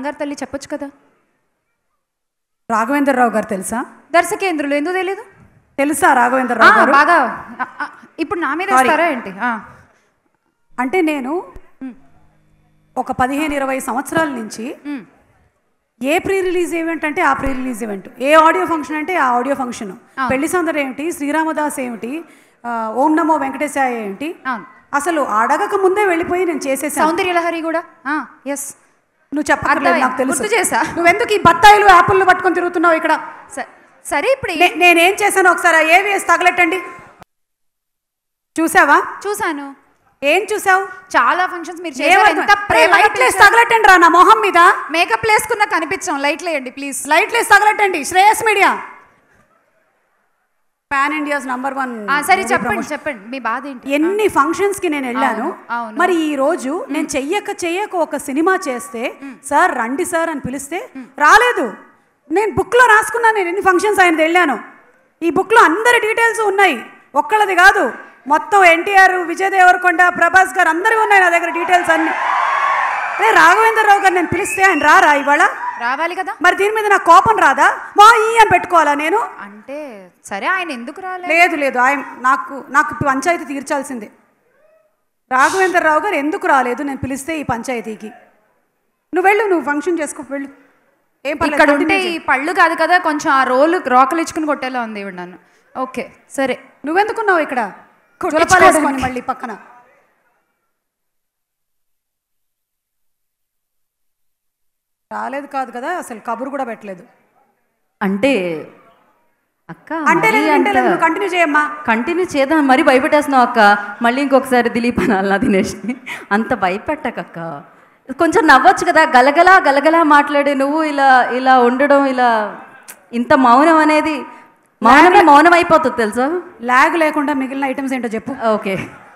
బంగారు తల్లి చెప్పొచ్చు కదా రాఘవేంద్రరావు గారు తెలుసా దర్శకేంద్రులు ఎందుకు తెలియదు తెలుసా ఆ, రాఘవేంద్రరావు గారు బాగా ఆ, ఆ, ఇప్పుడు నా మీద Sorry. వేస్తారా ఏంటి ఆ, అంటే నేను ఒక పదిహేను ఇరవై సంవత్సరాల నుంచి మ్. ఏ ప్రీ రిలీజ్ ఈవెంట్ అంటే ఆ ప్రీ రిలీజ్ ఈవెంట్ ఏ ఆడియో ఫంక్షన్ అంటే ఆ ఆడియో ఫంక్షన్ అవును. పెళ్లి సందడి ఏమిటి శ్రీరామదాస్ ఏమిటి ఆ, ఓం నమో వెంకటేశాయ ఏంటి అవును అసలు అడగక ముందే వెళ్ళిపోయి నేను చేసేసాను సౌందర్యలహరి కూడా ఎస్ నువ్వు చెప్పక్కర్లేదు అర్థమైంది. నాకు తెలుసు గుర్తు చేశా. నువ్వెందుకు ఈ బత్తాయిలు యాపిల్లు పట్టుకొని తిరుగుతున్నావు ఇక్కడ సరే ఇప్పుడు ఈ- నే- నేనేం చేశాను ఒకసారి ఆ ఏవిఎస్ తగలెట్టండి చూసావా చూసాను ఏం చూసావు చాలా ఫంక్షన్స్ మీరు చేశారు ఎంత ప్రేమ లైట్లు వేసి తగలెట్టండి రా నా మొహం మీద మేకప్ వేసుకున్న కనిపించాం లైట్లు వేయండి ప్లీజ్ లైట్లు వేసి తగలెట్టండి Shreyas media pan India's number one సరే చెప్పండి చెప్పండి మీ బాధ ఏంటి ఎన్ని ఫంక్షన్స్ కి నేను వెళ్ళాను అవును, అవును. మరి ఈ రోజు నేను చెయ్యక చెయ్యక ఒక సినిమా చేస్తే సార్ రండి సార్ అని పిలిస్తే రాలేదు నేను బుక్ లో రాసుకున్నాను నేను ఎన్ని ఫంక్షన్స్ ఆయన వెళ్ళాను ఈ బుక్ లో అందరి డీటెయిల్స్ ఉన్నాయి ఒక్కళ్ళది కాదు మొత్తం ఎన్టీఆర్ విజయ్ దేవరకొండ ప్రభాస్ గారు అందరివి ఉన్నాయి నా దగ్గర డీటెయిల్స్ అన్ని అదే రాఘవేంద్రరావు గారు నేను పిలిస్తే ఆయన రారా ఇవాళ రావాలి కదా మరి దీని మీద నాకు కోపం రాదా మా ఈ అని పెట్టుకోవాలా నేను అంటే సరే ఆయన ఎందుకు రాలేదు లేదు లేదు ఆయన నాకు నాకు పంచాయతీ తీర్చాల్సిందే రాఘవేంద్రరావు గారు ఎందుకు రాలేదు నేను పిలిస్తే ఈ పంచాయతీకి నువ్వు వెళ్ళు నువ్వు ఫంక్షన్ చేసుకో వెళ్ళు ఏం పర్లేదు, ఇక్కడ ఉంటే continue ఈ చెయ్. పళ్ళు కాదు కదా కొంచెం ఆ రోలు రోకలు ఇచ్చుకుని కొట్టేలా ఉంది ఇవి నన్ను ఓకే సరే నువ్వెందుకున్నావు ఇక్కడ కొట్టించుకోవడానికి. జులపాలు వేసుకొని మళ్ళీ పక్కన రాలేదు కాదు కదా అసలు కబురు కూడా పెట్టలేదు అంటే అక్క అంటే లేదు అంటే లేదు నువ్వు కంటిన్యూ చేయమ్మా కంటిన్యూ చేద్దాం మరీ భయపెట్టేస్తున్నావు అక్క మళ్ళీ ఇంకొకసారి దిలీప్ అనాలి దినేష్ని అంత భయపెట్టకక్క కొంచెం నవ్వచ్చు కదా గలగలా గలగలా మాట్లాడే నువ్వు ఇలా ఇలా ఉండడం ఇలా ఇంత మౌనం అనేది మౌనమే మౌనం అయిపోతుంది తెలుసా లాగ్ లేకుండా మిగిలిన ఐటమ్స్ ఏంటో చెప్పు ఓకే